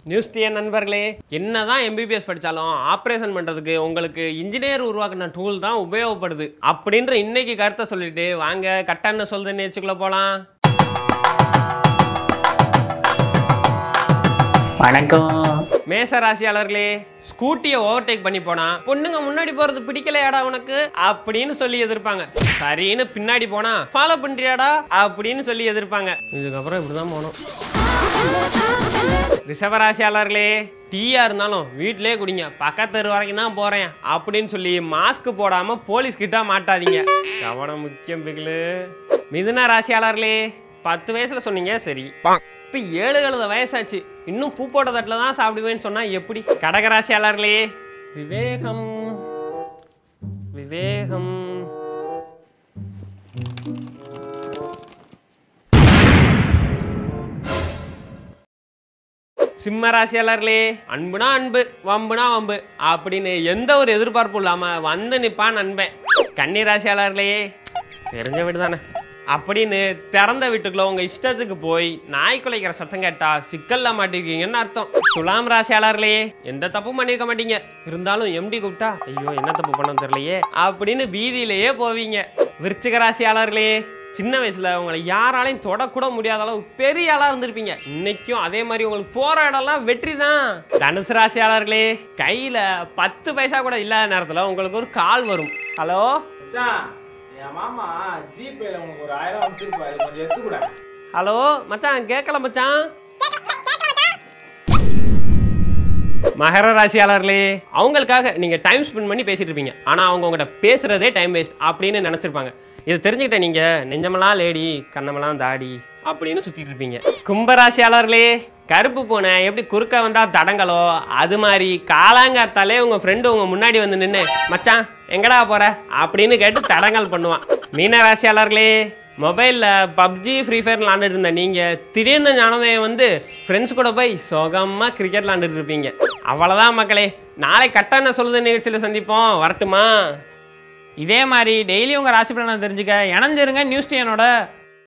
news TN நண்பர்களே என்னதான் MBBS படித்தாலும் ஆப்ரேஷன் பண்ணுறதுக்கு உங்களுக்கு இன்ஜினியர் உருவாக்கின டூல் தான் உபயோகப்படுது அப்படின்ற இன்னைக்கு கருத்தை சொல்லிட்டு வாங்க கட்டன்னு சொல்லுது நேச்சுக்குள்ள போகலாம் வணக்கம் மேச ராசியாளர்களே ஸ்கூட்டியை ஓவர்டேக் பண்ணி போனா பொண்ணுங்க முன்னாடி போறது பிடிக்கலையாடா உனக்கு அப்படின்னு சொல்லி எதிர்ப்பாங்க சரின்னு பின்னாடி போனா ஃபாலோ பண்றியாடா அப்படின்னு சொல்லி எதிர்ப்பாங்க இதுக்கப்புறம் இப்படிதான் போகணும் ரிஷபராசியாளர்களே டீயா இருந்தாலும் வீட்டிலே குடிங்க பக்கத்து தெரு வரைக்கும் தான் போறேன் அப்படின்னு சொல்லி மாஸ்க் போடாம போலீஸ் கிட்ட மாட்டாதீங்க கவனம் முக்கியம் பிகிலு மிதுன ராசியாளர்களே பத்து வயசுல சொன்னீங்க சரி இப்போ ஏழு கழுத வயசாச்சு இன்னும் பூ போட்ட தட்டில் தான் சாப்பிடுவேன்னு சொன்னா எப்படி கடகராசியாளர்களே விவேகம் விவேகம் சிம்ம ராசியாளர்களே அன்புனா அன்பு வம்புனா வம்பு அப்படின்னு எந்த ஒரு எதிர்பார்ப்பும் இல்லாம வந்து நிப்பான் நண்பன் கன்னி ராசியாளர்களே தெரிஞ்ச வீடு தானே அப்படின்னு திறந்த வீட்டுக்குள்ள உங்க இஷ்டத்துக்கு போய் நாய் குலைக்கிற சத்தம் கேட்டா சிக்கல்ல மாட்டிருக்கீங்கன்னு அர்த்தம் துலாம் ராசியாளர்களே எந்த தப்பும் பண்ணிருக்க மாட்டீங்க இருந்தாலும் எம்டி கூப்பிட்டா ஐயோ என்ன தப்பு பண்ண தெரியலையே அப்படின்னு பீதியிலேயே போவீங்க விருச்சிக ராசியாளர்களே சின்ன வயசுல உங்களை யாராலையும் தொடக்கூட முடியாத அளவு பெரிய ஆளா இருந்திருப்பீங்க இன்னைக்கும் அதே மாதிரி உங்களுக்கு போற இடம்லாம் வெற்றி தான் தனுசு ராசியாளர்களே கையில பத்து பைசா கூட இல்லாத நேரத்துல உங்களுக்கு ஒரு கால் வரும் ஹலோ மச்சான் என் மாமா ஜிபேல உனக்கு ஒரு ஆயிரம் அனுப்பிச்சிருப்பாரு கொஞ்சம் எடுத்துக்கூட ஹலோ மச்சான் கேட்கல மச்சான் மகர ராசியாளர்களே அவங்களுக்காக நீங்க டைம் ஸ்பெண்ட் பண்ணி பேசிட்டு இருப்பீங்க ஆனா அவங்க உங்கள்கிட்ட பேசுறதே டைம் வேஸ்ட் அப்படின்னு நினைச்சிருப்பாங்க இதை தெரிஞ்சுக்கிட்ட நீங்க நெஞ்சமெல்லாம் லேடி கண்ணமெல்லாம் தாடி அப்படின்னு சுத்திட்டு இருப்பீங்க கும்பராசியாளர்களே கருப்பு பூனை எப்படி குறுக்க வந்தா தடங்களோ அது மாதிரி காலாங்காத்தாலே உங்க ஃப்ரெண்டு உங்க முன்னாடி வந்து நின்று மச்சான் எங்கடா போற அப்படின்னு கேட்டு தடங்கல் பண்ணுவான் மீன ராசியாளர்களே மொபைலில் பப்ஜி ஃப்ரீ ஃபயர் விளாண்டுட்டு இருந்த நீங்கள் திடீர்னு ஞானதயம் வந்து ஃப்ரெண்ட்ஸ் கூட போய் சுகமாக கிரிக்கெட் விளாண்டுட்டு இருப்பீங்க அவ்வளோதான் மக்களே நாளை கட்டான சொல்லுது நிகழ்ச்சியில் சந்திப்போம் வரட்டுமா இதே மாதிரி டெய்லி உங்கள் ராசி பலனை தெரிஞ்சுக்க இணைஞ்சிருங்க நியூஸ் டிஎனோட